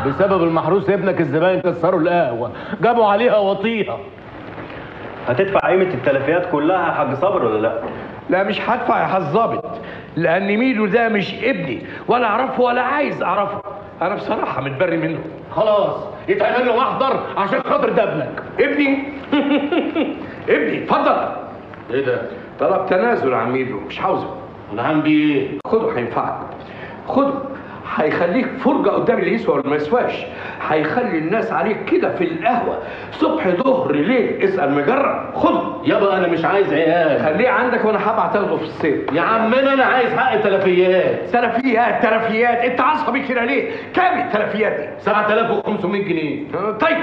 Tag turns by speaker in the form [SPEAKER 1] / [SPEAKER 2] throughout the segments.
[SPEAKER 1] بسبب المحروس ابنك الزباين كسروا القهوه جابوا عليها وطيها
[SPEAKER 2] هتدفع قيمه التلفيات كلها يا حاج صبر ولا لا
[SPEAKER 3] لا مش هدفع يا حظابط لان ميدو ده مش ابني ولا اعرفه ولا عايز اعرفه انا بصراحه متبري منه
[SPEAKER 1] خلاص يتعمل له محضر عشان خاطر ده ابنك
[SPEAKER 3] ابني ابني اتفضل
[SPEAKER 1] ايه ده
[SPEAKER 3] طلب تنازل عن ميدو مش عاوزه
[SPEAKER 1] انا عم بيه
[SPEAKER 3] خده هينفعك خده هيخليك فرجة قدام اللي يسوى ولا ما يسواش هيخلي الناس عليك كده في القهوة صبح ظهر ليل اسأل مجرب خده
[SPEAKER 1] يابا انا مش عايز عيال
[SPEAKER 3] خليه عندك وانا هبعت تاخده في الصيف
[SPEAKER 1] يا عمنا انا عايز حق تلفيات
[SPEAKER 3] تلفيات تلفيات انت عصبي كده ليه؟ كام التلفيات دي؟
[SPEAKER 1] 7500 جنيه
[SPEAKER 3] طيب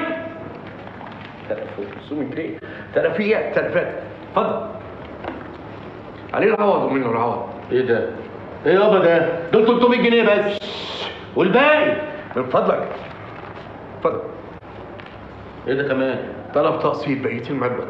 [SPEAKER 3] 1500 جنيه تلفيات تلفيات اتفضل عليه العوض ومنه العوض
[SPEAKER 1] ايه ده ايه يابا ده دول 300 جنيه بس والباقي
[SPEAKER 3] من فضلك اتفضل
[SPEAKER 1] ايه ده كمان
[SPEAKER 3] طلب تقسيط بقيه المبلغ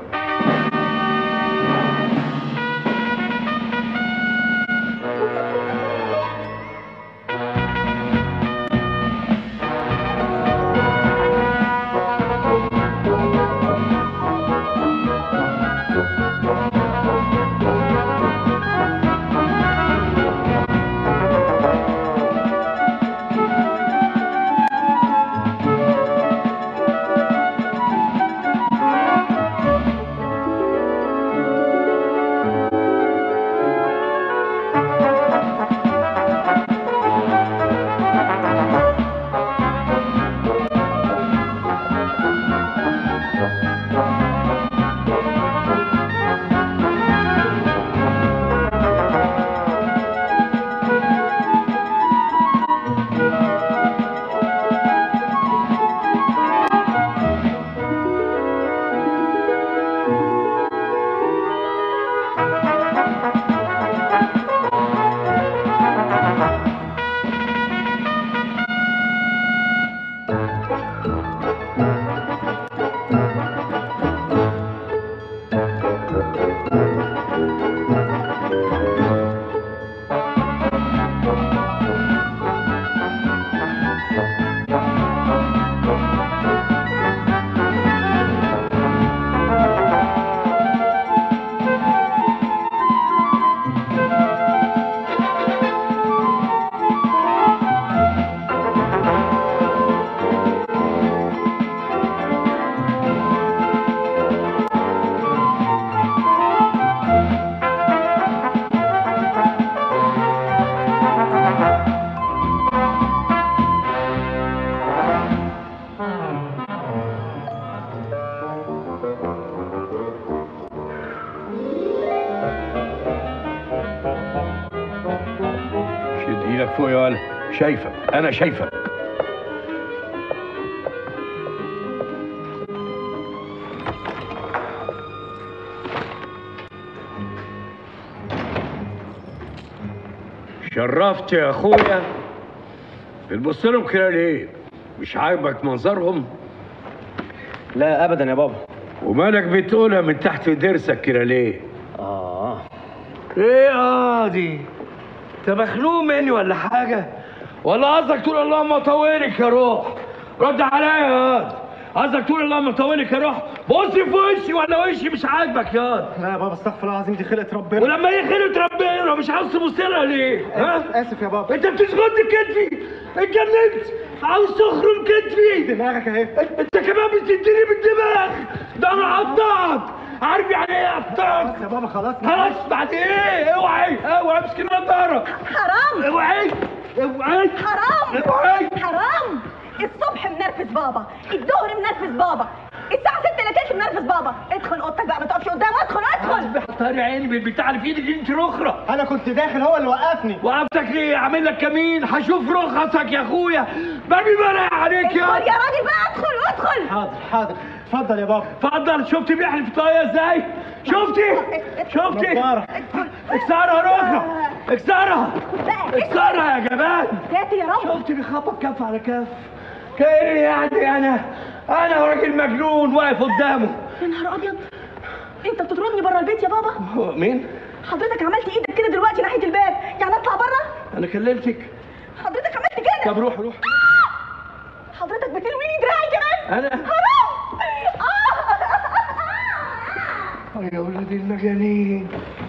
[SPEAKER 3] شد ايدك فوق يا ولد شايفك انا شايفك شرفت يا اخويا بتبص لهم كده ليه مش عاجبك منظرهم
[SPEAKER 2] لا ابدا يا بابا
[SPEAKER 3] ومالك بتقولها من تحت ضرسك كده ليه
[SPEAKER 2] اه
[SPEAKER 3] ايه اه دي انت مخنوق مني ولا حاجه ولا قصدك تقول اللهم طولك يا روح رد عليا يا واد قصدك تقول اللهم طولك يا روح بص في وشي ولا وشي مش عاجبك يا واد
[SPEAKER 4] لا يا بابا استغفر الله العظيم دي خلقه ربنا
[SPEAKER 3] ولما هي خيرة ربنا مش عاوز تبص لها ليه ها
[SPEAKER 4] اسف يا بابا
[SPEAKER 3] انت بتسقط كتفي اتجننت عاوز تخرم كتفي
[SPEAKER 4] دماغك اهي
[SPEAKER 3] انت كمان بتديني بالدماغ ده انا قطعت عارف يعني ايه قطعت
[SPEAKER 4] يا بابا خلاص
[SPEAKER 3] خلاص بعد ايه اوعي اوعي امسك النضاره
[SPEAKER 5] حرام
[SPEAKER 3] اوعي اوعي
[SPEAKER 5] حرام
[SPEAKER 3] اوعي
[SPEAKER 5] حرام الصبح منرفز بابا الظهر منرفز بابا الساعة 6 الا تلت منرفز بابا ادخل اوضتك بقى ما تقفش قدامه ادخل ادخل
[SPEAKER 3] بحطاري عيني بالبتاع اللي في ايدك انت رخرة
[SPEAKER 4] انا كنت داخل هو اللي وقفني
[SPEAKER 3] وقفتك ليه اعمل لك كمين هشوف رخصك يا اخويا برمي مرق عليك يا
[SPEAKER 5] ادخل يا راجل بقى ادخل ادخل
[SPEAKER 4] حاضر حاضر اتفضل يا بابا
[SPEAKER 3] اتفضل شفتي بيحلف طايه ازاي شفتي شفتي
[SPEAKER 4] نضارة.
[SPEAKER 3] اكسرها رخرة اكسرها
[SPEAKER 5] بقى
[SPEAKER 3] اكسرها يا جمال
[SPEAKER 5] ساتر يا رب
[SPEAKER 3] شفتي بيخبط كف على كف كأني يعني انا انا راجل مجنون واقف قدامه
[SPEAKER 5] يا نهار ابيض انت بتطردني بره البيت يا بابا
[SPEAKER 3] هو مين؟
[SPEAKER 5] حضرتك عملت ايدك كده دلوقتي ناحيه الباب يعني اطلع بره
[SPEAKER 3] انا كلمتك
[SPEAKER 5] حضرتك عملت كده
[SPEAKER 3] طب روح روح
[SPEAKER 5] حضرتك حضرتك بتلويني دراعي كمان
[SPEAKER 3] انا
[SPEAKER 5] حرام آه.
[SPEAKER 3] يا ولاد المجانين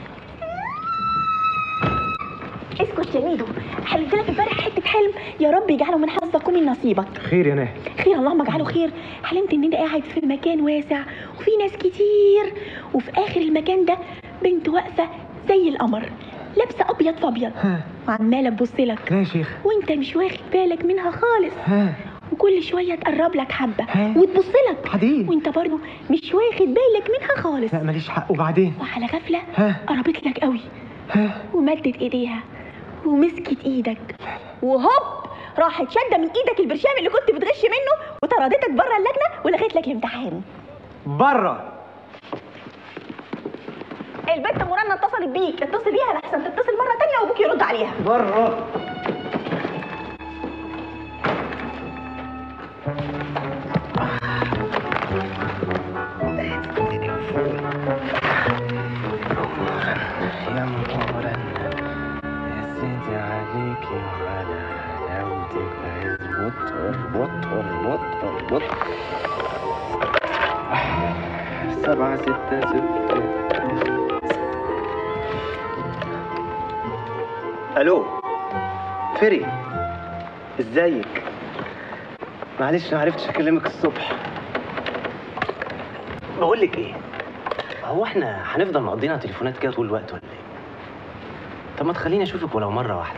[SPEAKER 5] اسكت يا ميدو حلمت لك امبارح حته حلم يا رب يجعله من حظك ومن نصيبك
[SPEAKER 4] خير يا ناهي
[SPEAKER 5] خير اللهم اجعله خير حلمت ان انت قاعد في مكان واسع وفي ناس كتير وفي اخر المكان ده بنت واقفه زي القمر لابسه ابيض في ابيض
[SPEAKER 4] ها
[SPEAKER 5] وعماله تبص لك
[SPEAKER 4] لا يا شيخ
[SPEAKER 5] وانت مش واخد بالك منها خالص
[SPEAKER 4] ها
[SPEAKER 5] وكل شويه تقرب لك حبه
[SPEAKER 4] ها؟
[SPEAKER 5] وتبص لك
[SPEAKER 4] حديد.
[SPEAKER 5] وانت برضو مش واخد بالك منها خالص
[SPEAKER 4] لا ماليش حق وبعدين
[SPEAKER 5] وعلى غفله
[SPEAKER 4] ها؟
[SPEAKER 5] قربت لك قوي
[SPEAKER 4] ها
[SPEAKER 5] ومدت ايديها ومسكت ايدك وهوب راحت شاده من ايدك البرشام اللي كنت بتغش منه وطردتك بره اللجنه ولغيت لك الامتحان
[SPEAKER 4] بره
[SPEAKER 5] البنت مرنة اتصلت بيك اتصل بيها لحسن تتصل مره تانية وابوك يرد عليها
[SPEAKER 4] بره
[SPEAKER 2] يا مورا يا سيدي عليك وعلى حلاوتك اظبط اربط اربط اربط سبعة ستة ستة الو فري ازيك معلش ما عرفتش اكلمك الصبح بقول لك ايه هو احنا هنفضل مقضينا تليفونات كده طول الوقت ولا ايه؟ طب ما تخليني اشوفك ولو مره واحده.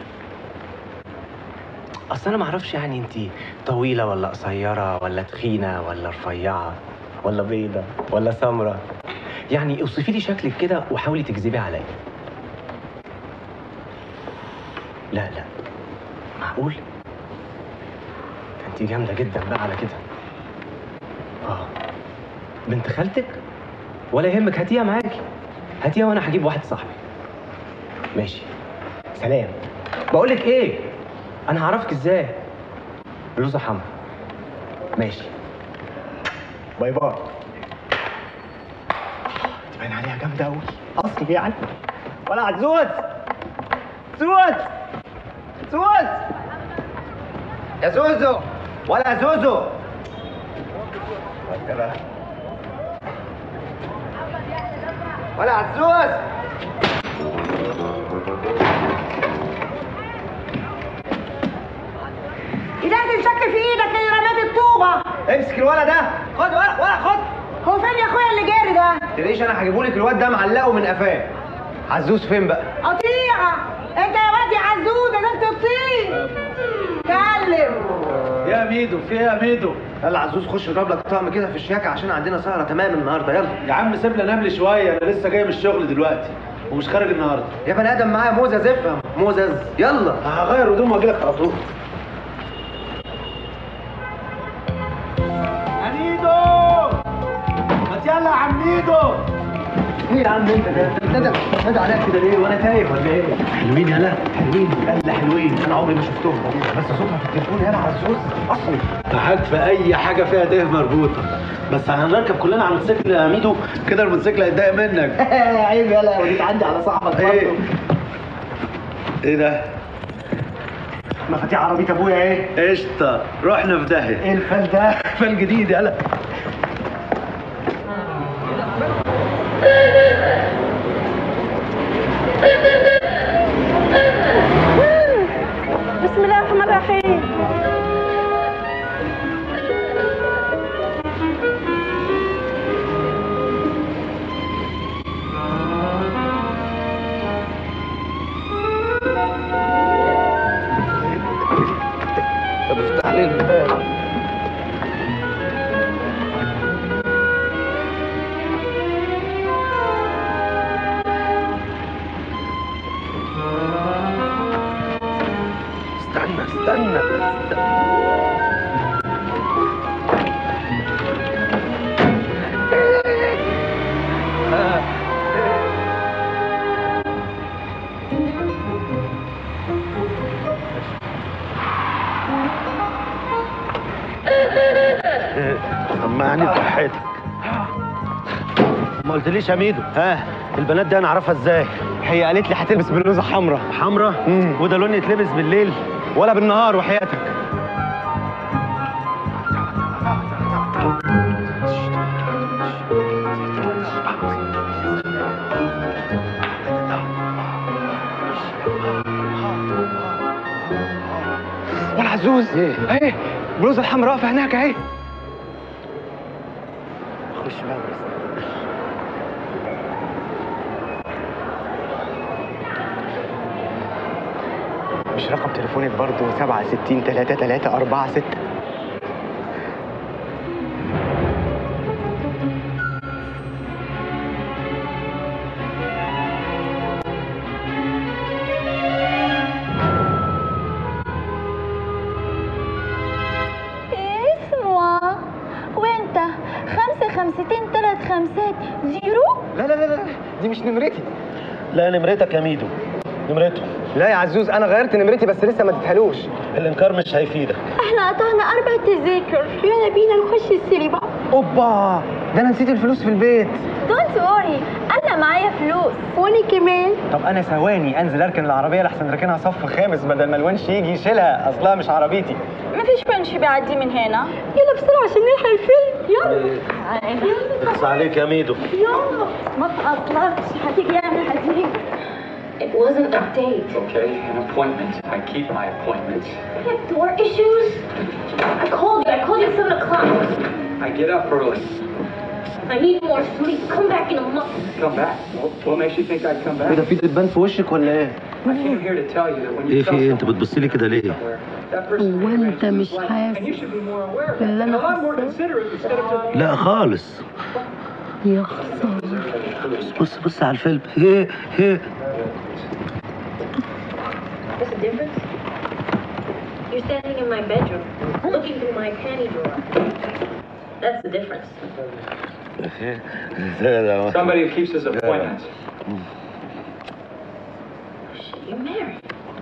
[SPEAKER 2] اصل انا ما اعرفش يعني انت طويله ولا قصيره ولا تخينه ولا رفيعه ولا بيضه ولا سمره. يعني اوصفي لي شكلك كده وحاولي تكذبي عليا. لا لا معقول؟ ده انت جامده جدا بقى على كده. اه بنت خالتك؟ ولا يهمك هاتيها معاكي هاتيها وانا هجيب واحد صاحبي ماشي سلام بقول لك ايه انا هعرفك ازاي بلوزه حمرا ماشي باي باي
[SPEAKER 4] تبان عليها جامدة أوي أصلي يعني ولا عزوز زوز زوز يا زوزو ولا زوزو ولا عزوز
[SPEAKER 5] ايدك الشكل في ايدك اللي رميت الطوبه
[SPEAKER 4] امسك الولد ده خد ولد ولد خد
[SPEAKER 5] هو فين يا اخويا اللي جاري ده
[SPEAKER 4] تلاقيش انا هجيبهولك الواد ده معلقه من قفاه عزوز فين بقى
[SPEAKER 5] قطيعه انت يا واد يا عزوزه ده انت تطير كلم
[SPEAKER 4] يا ميدو في ايه يا ميدو يلا عزوز خش اضرب لك طقم كده في الشياكه عشان عندنا سهره تمام النهارده يلا
[SPEAKER 1] يا عم سيبنا ننام لي شويه انا لسه جاي من الشغل دلوقتي ومش خارج النهارده
[SPEAKER 4] يا بني ادم معايا موزه افهم موزز يلا
[SPEAKER 1] هغير هدوم واجي لك على طول
[SPEAKER 4] ميدو ما يلا يا عم ميدو ايه يا عم انت ده ندى ندى عليك كده ليه وانا تايه ولا ايه
[SPEAKER 1] حلوين يلا
[SPEAKER 4] حلوين يلا حلوين انا عمري ما شفتهم بس صوتها في التليفون يلا عزوز اصلي
[SPEAKER 1] معاك في اي حاجه فيها ده مربوطه بس هنركب كلنا على الموتوسيكل يا ميدو كده الموتوسيكل هيتضايق منك
[SPEAKER 4] عيب يلا وديك عندي على صاحبك
[SPEAKER 1] ايه
[SPEAKER 4] برضه
[SPEAKER 1] ايه ده
[SPEAKER 4] مفاتيح عربيه ابويا ايه
[SPEAKER 1] قشطه رحنا في داهيه
[SPEAKER 4] ايه الفل ده
[SPEAKER 1] فال جديد يلا
[SPEAKER 5] بسم الله الرحمن الرحيم
[SPEAKER 1] طب افتح لي الباب استنى استنى سمعني بصحتك ما قلتليش يا ميدو ها البنات دي انا اعرفها ازاي
[SPEAKER 4] هي قالت لي هتلبس بلوزه حمراء
[SPEAKER 1] حمرا
[SPEAKER 4] مم.
[SPEAKER 1] وده لون يتلبس بالليل
[SPEAKER 4] ولا بالنهار وحياتك
[SPEAKER 2] ولا عزوز ايه اهي البلوزه الحمراء واقفه هناك اهي خش بقى بس مش رقم تليفونك برضه 67 3 3 4 6
[SPEAKER 6] اسمع وانت خمسة خمستين تلات خمسات زيرو
[SPEAKER 2] لا لا لا لا دي مش نمرتي
[SPEAKER 1] لا نمرتك يا ميدو نمرته
[SPEAKER 2] لا يا عزوز انا غيرت نمرتي بس لسه ما اديتهالوش
[SPEAKER 1] الانكار مش هيفيدك
[SPEAKER 6] احنا قطعنا اربع تذاكر يلا بينا نخش السينما
[SPEAKER 2] اوبا ده انا نسيت الفلوس في البيت
[SPEAKER 6] دونت وري انا معايا فلوس وانا كمان
[SPEAKER 2] طب انا ثواني انزل اركن العربيه لحسن راكنها صف خامس بدل ما الونش يجي يشيلها اصلها مش عربيتي
[SPEAKER 6] مفيش بنش بيعدي من هنا يلا بسرعة عشان نلحق الفيلم يلا
[SPEAKER 1] اخص عليك يا ميدو
[SPEAKER 6] يلا ما تقطعش هتيجي يعمل هتيجي
[SPEAKER 7] It wasn't a date.
[SPEAKER 8] Okay, an appointment. I keep my appointments.
[SPEAKER 7] I have door issues. I called you. I called you at 7 o'clock.
[SPEAKER 8] I get up early.
[SPEAKER 7] I need more sleep. Come back in a month.
[SPEAKER 8] Come back. What, what makes you think I'd come back?
[SPEAKER 2] ايه ده في دبان في وشك ولا ايه؟
[SPEAKER 8] I came here to tell you that when you
[SPEAKER 1] ايه
[SPEAKER 8] tell
[SPEAKER 1] في ايه انت
[SPEAKER 8] someone
[SPEAKER 1] بتبص لي كده ليه
[SPEAKER 8] somewhere, that person
[SPEAKER 6] هو
[SPEAKER 8] can
[SPEAKER 6] انت
[SPEAKER 8] arrange
[SPEAKER 6] مش
[SPEAKER 8] his life,
[SPEAKER 6] حاسس
[SPEAKER 8] and you should be more aware of that.
[SPEAKER 6] باللي
[SPEAKER 8] And
[SPEAKER 6] انا
[SPEAKER 8] a lot more
[SPEAKER 6] حاساه؟
[SPEAKER 8] considerate instead of just
[SPEAKER 1] لا خالص
[SPEAKER 6] يا خسارة
[SPEAKER 1] بص بص على الفيلم هي هي
[SPEAKER 7] What's the difference? You're standing in my bedroom, looking through my panty drawer. That's the difference.
[SPEAKER 8] somebody who keeps his appointments.
[SPEAKER 7] You're married.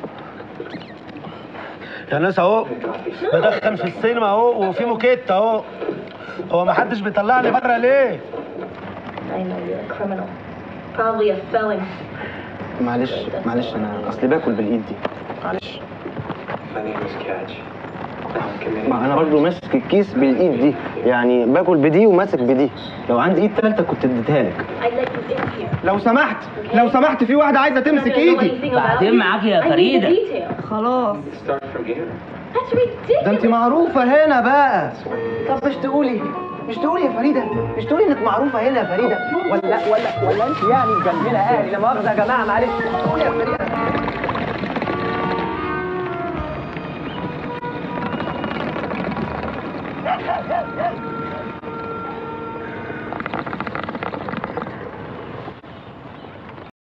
[SPEAKER 1] يا ناس اهو بدخن في السينما اهو وفي موكيت اهو هو ما حدش بيطلعني بره ليه
[SPEAKER 7] I know you're a criminal. Probably a felon.
[SPEAKER 2] معلش معلش انا اصلي باكل بالايد دي معلش
[SPEAKER 8] My name is Catch. I'm committed.
[SPEAKER 2] ما انا برضه ماسك الكيس بالايد دي يعني باكل بدي وماسك بدي لو عندي ايد تالتة كنت اديتها لك
[SPEAKER 7] I let you in here.
[SPEAKER 2] لو سمحت لو سمحت في واحدة عايزة
[SPEAKER 7] You're not
[SPEAKER 2] تمسك
[SPEAKER 7] gonna know
[SPEAKER 2] ايدي
[SPEAKER 7] anything about
[SPEAKER 5] بعدين
[SPEAKER 7] me.
[SPEAKER 5] معاك يا
[SPEAKER 7] I need the
[SPEAKER 5] فريدة.
[SPEAKER 7] details.
[SPEAKER 6] خلاص
[SPEAKER 8] Start from here.
[SPEAKER 7] That's ridiculous.
[SPEAKER 2] ده انت معروفة هنا بقى طب مش تقولي مش تقولي يا فريدة مش تقولي انك معروفة هنا يا فريدة ولا ولا ولا انت يعني مجننة اهلي لا مؤاخذة يا جماعة معلش قولي يا فريدة